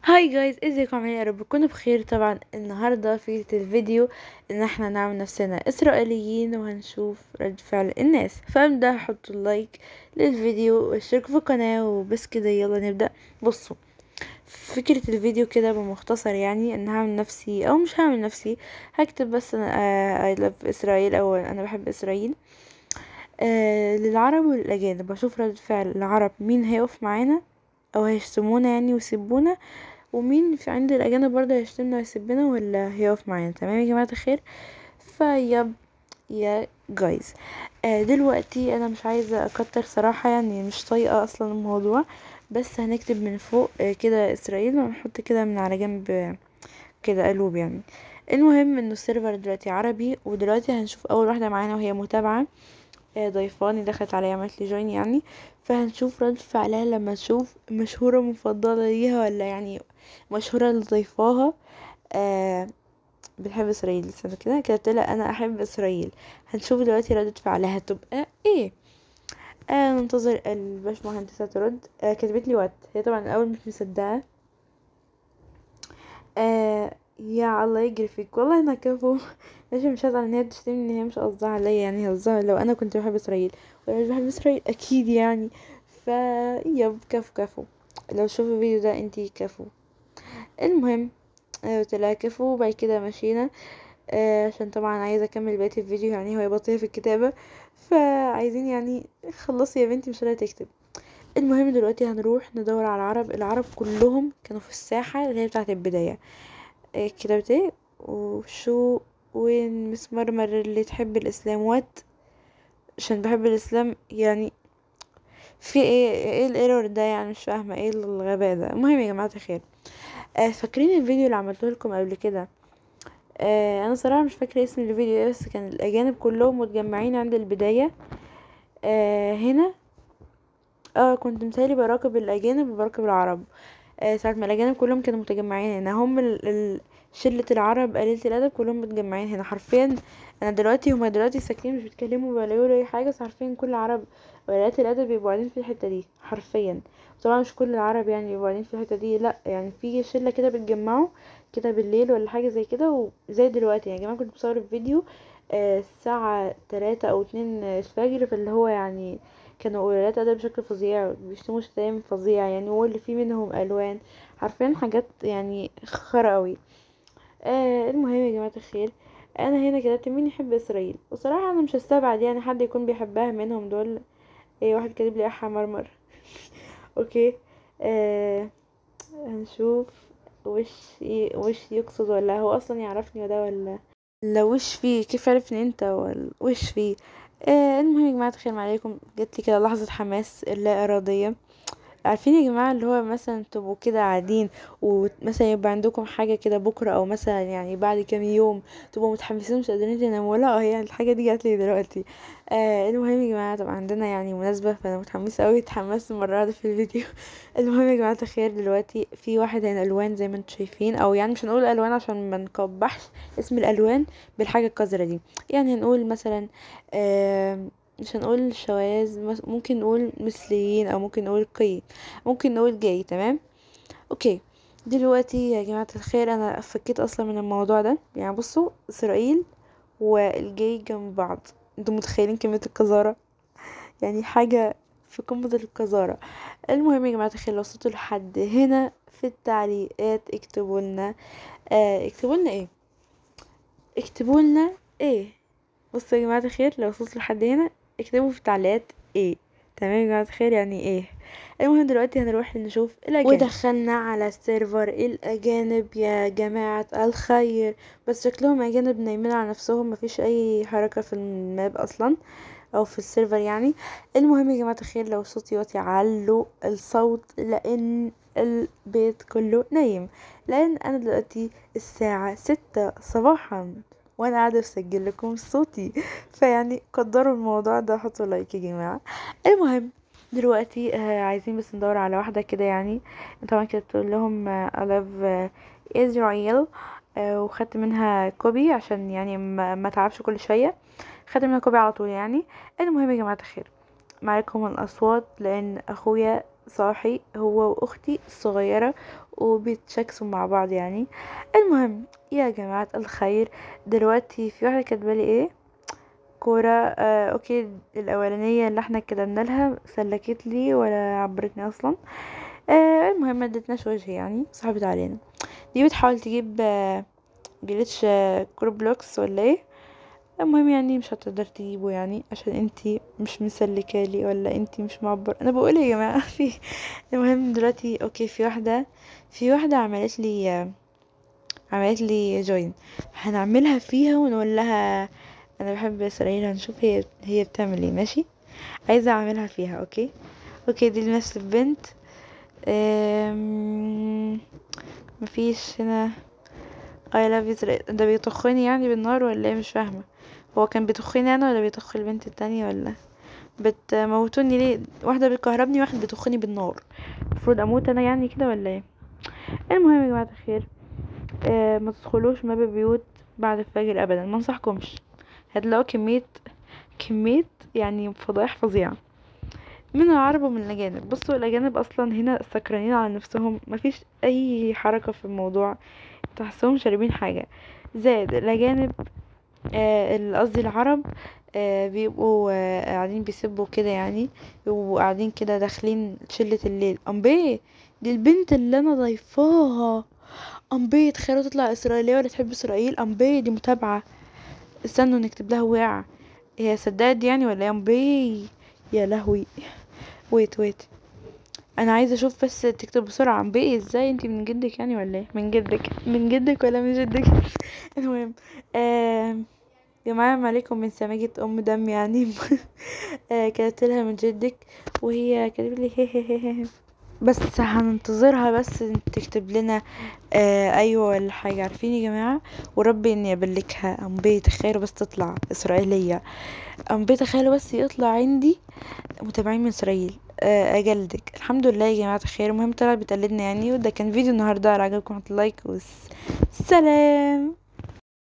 هاي جايز ازيكم عاملين ايه يا رب تكونوا بخير طبعا النهارده فكره الفيديو ان احنا نعمل نفسنا اسرائيليين وهنشوف رد فعل الناس فابدا حطوا اللايك للفيديو واشتركوا في القناه وبس كده يلا نبدا بصوا فكرة الفيديو كده بمختصر يعني ان هعمل نفسي او مش هعمل نفسي هكتب بس انا I love اسرائيل او انا بحب اسرائيل آه للعرب وللاجانب بشوف رد فعل العرب مين هيقف معانا او هيشتمونا يعني ويسبونا ومين في عند الاجانب برضه هيشتمنا ويسبنا ولا هيقف معانا تمام يا جماعه الخير فيب يا جايز آه دلوقتي انا مش عايزه اكتر صراحه يعني مش طايقه اصلا الموضوع بس هنكتب من فوق آه كده اسرائيل ونحط كده من على جنب آه كده قلوب يعني المهم انه السيرفر دلوقتي عربي ودلوقتي هنشوف اول واحده معانا وهي متابعه آه ضيفاني دخلت عليا عملت لي جوين يعني فهنشوف رد فعلها لما تشوف مشهورة مفضلة ليها ولا يعني مشهورة لضيفاها آه بتحب اسرائيل استنى كده كتبت لها انا احب اسرائيل هنشوف دلوقتي ردة فعلها تبقى ايه آه ننتظر الباشمهندسة ترد آه كتبت لي وات هي طبعا الاول مش مصدقة آه يا الله يجري فيك والله انا كفو ماشي مش هزعل ان هي بتشتمني ان هي مش قصدها عليا يعني قصدها لو انا كنت بحب اسرائيل ولا مش بحب اسرائيل اكيد يعني ف يب كفو كفو لو شوف الفيديو ده انتي كفو المهم قلت لها كفو وبعد كده مشينا آه عشان طبعا عايزه اكمل بقيه الفيديو يعني هو بطيئه في الكتابه فعايزين يعني خلصي يا بنتي مش قادره تكتب المهم دلوقتي هنروح ندور على العرب العرب كلهم كانوا في الساحه اللي هي بتاعه البدايه آه كتبت ايه وشو وين مسمرمر اللي تحب الاسلام وات عشان بحب الاسلام يعني في ايه ايه الايرور ده يعني مش فاهمه ايه الغباء ده المهم يا جماعه الخير آه فاكرين الفيديو اللي عملته لكم قبل كده آه انا صراحه مش فاكره اسم الفيديو ايه بس كان الاجانب كلهم متجمعين عند البدايه آه هنا اه كنت مثالي براقب الاجانب وبراقب العرب آه ساعه ما الاجانب كلهم كانوا متجمعين هنا هم ال... ال... شلة العرب قليلة الأدب كلهم متجمعين هنا حرفيا أنا دلوقتي هما دلوقتي ساكنين مش بيتكلموا ولا يقولوا أي حاجة بس حرفيا كل العرب وقليلات الأدب بيبقوا قاعدين في الحتة دي حرفيا طبعا مش كل العرب يعني بيبقوا قاعدين في الحتة دي لأ يعني في شلة كده بيتجمعوا كده بالليل ولا حاجة زي كده وزي دلوقتي يعني يا جماعة كنت بصور الفيديو آه الساعة تلاتة أو اتنين الفجر فاللي هو يعني كانوا قليلات أدب بشكل فظيع بيشتموا شتايم فظيع يعني واللي فيه منهم ألوان حرفيا حاجات يعني خرا أوي آه المهم يا جماعة الخير انا هنا كتبت مين يحب اسرائيل وصراحة انا مش هستبعد يعني حد يكون بيحبها منهم دول اي واحد كاتب لي احا مرمر اوكي آه هنشوف وش ي... وش يقصد ولا هو اصلا يعرفني ولا ولا لا وش فيه كيف عرفني انت ولا وش فيه آه المهم يا جماعة الخير عليكم جات لي كده لحظة حماس لا ارادية عارفين يا جماعة اللي هو مثلا تبقوا كده قاعدين ومثلا يبقى عندكم حاجة كده بكرة او مثلا يعني بعد كام يوم تبقوا متحمسين مش قادرين تناموا لا هي الحاجة دي جات لي دلوقتي آه المهم يا جماعة طبعا عندنا يعني مناسبة فانا متحمسة اوي اتحمست المرة واحدة في الفيديو المهم يا جماعة الخير دلوقتي في واحد هنا الوان زي ما انتم شايفين او يعني مش هنقول الوان عشان ما نقبحش اسم الالوان بالحاجة القذرة دي يعني هنقول مثلا آه مش هنقول شواذ ممكن نقول مثليين او ممكن نقول قي ممكن نقول جاي تمام اوكي دلوقتي يا جماعة الخير انا فكيت اصلا من الموضوع ده يعني بصوا اسرائيل والجاي جنب بعض انتوا متخيلين كمية القذارة يعني حاجة في قمة القذارة المهم يا جماعة الخير لو وصلتوا لحد هنا في التعليقات اكتبوا لنا اه اكتبوا لنا ايه اكتبوا لنا ايه بصوا يا جماعة الخير لو وصلتوا لحد هنا اكتبوا في التعليقات ايه تمام يا جماعة الخير يعني ايه المهم دلوقتي هنروح نشوف الاجانب ودخلنا على السيرفر الاجانب يا جماعة الخير بس شكلهم اجانب نايمين على نفسهم مفيش اي حركة في الماب اصلا او في السيرفر يعني المهم يا جماعة الخير لو صوتي واطي علوا الصوت لان البيت كله نايم لان انا دلوقتي الساعة ستة صباحا وانا قاعده بسجل لكم صوتي فيعني قدروا الموضوع ده حطوا لايك يا جماعه المهم دلوقتي آه عايزين بس ندور على واحده كده يعني طبعا كده بتقول لهم آه I love آه Israel آه وخدت منها كوبي عشان يعني ما تعبش كل شويه خدت منها كوبي على طول يعني المهم يا جماعه الخير معاكم الاصوات لان اخويا صاحي هو واختي الصغيرة وبيتشاكسوا مع بعض يعني المهم يا جماعة الخير دلوقتي في واحدة كاتبالي ايه كورة آه اوكي الاولانية اللي احنا كتبنا لها سلكت لي ولا عبرتني اصلا آه المهم ما ادتناش وجه يعني صعبت علينا دي بتحاول تجيب آه جليتش آه كروب بلوكس ولا ايه المهم يعني مش هتقدر تجيبه يعني عشان انتي مش مسلكالي ولا انتي مش معبر انا بقول إيه يا جماعه في المهم دلوقتي اوكي في واحده في واحده عملت لي عملت لي جوين هنعملها فيها ونقول لها انا بحب اسرائيل هنشوف هي هي بتعمل ايه ماشي عايزه اعملها فيها اوكي اوكي دي نفس البنت أم... مفيش هنا I love اسرائيل ده بيطخني يعني بالنار ولا ايه مش فاهمه هو كان بيطخني انا ولا بيطخ البنت التانية ولا بتموتوني ليه واحده بتكهربني واحد بيطخني بالنار المفروض اموت انا يعني كده ولا ايه المهم يا جماعه الخير آه ما تدخلوش ماب بيوت بعد الفجر ابدا ما انصحكمش هتلاقوا كميه كميه يعني فضايح فظيعه من العرب ومن الاجانب بصوا الاجانب اصلا هنا سكرانين على نفسهم مفيش اي حركه في الموضوع تحسهم شاربين حاجه زائد الاجانب آه قصدي العرب آه بيبقوا آه قاعدين بيسبوا كده يعني بيبقوا قاعدين كده داخلين شلة الليل امبي دي البنت اللي انا ضايفاها امبي تخيلوا تطلع اسرائيلية ولا تحب اسرائيل امبي دي متابعة استنوا نكتب لها وقع هي صدقت يعني ولا يا امبي يا لهوي ويت ويت انا عايزه اشوف بس تكتب بسرعه امبي ازاي انتي من جدك يعني ولا ايه من جدك من جدك ولا من جدك المهم آه جماعة ما عليكم من سماجة ام دم يعني آه كتبت لها من جدك وهي كتبت لي هي هي هي بس هننتظرها بس تكتب لنا آه ايوه ولا حاجه عارفين يا جماعه وربي اني ابلكها امبي تخيلوا بس تطلع اسرائيليه امبي تخيلوا بس يطلع عندي متابعين من اسرائيل آه اجلدك الحمد لله يا جماعه الخير المهم طلعت بتقلدنا يعني وده كان فيديو النهارده عجبكم حطوا لايك والسلام